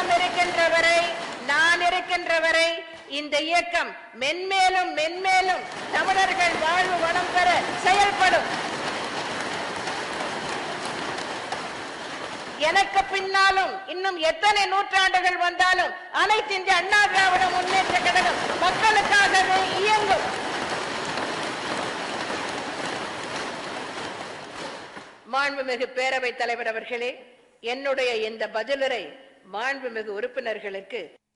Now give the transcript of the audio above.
தெய்வம் இருக்கின்ற வரை நான் இருக்கின்ற வரை இந்த இயக்கம் மென்மேலும் மென்மேலும் தமிழர்கள் வாழ்வு வளம் பெற செயல்படும் எனக்கு பின்னாலும் இன்னும் எத்தனை நூற்றாண்டுகள் வந்தாலும் அனைத்து இந்திய அண்ணா திராவிட முன்னேற்ற கழகம் மக்களுக்காகவே இயங்கும் மாண்புமிகு பேரவைத் தலைவர் அவர்களே என்னுடைய இந்த பதிலுரை மாண்புமிகு உறுப்பினர்களுக்கு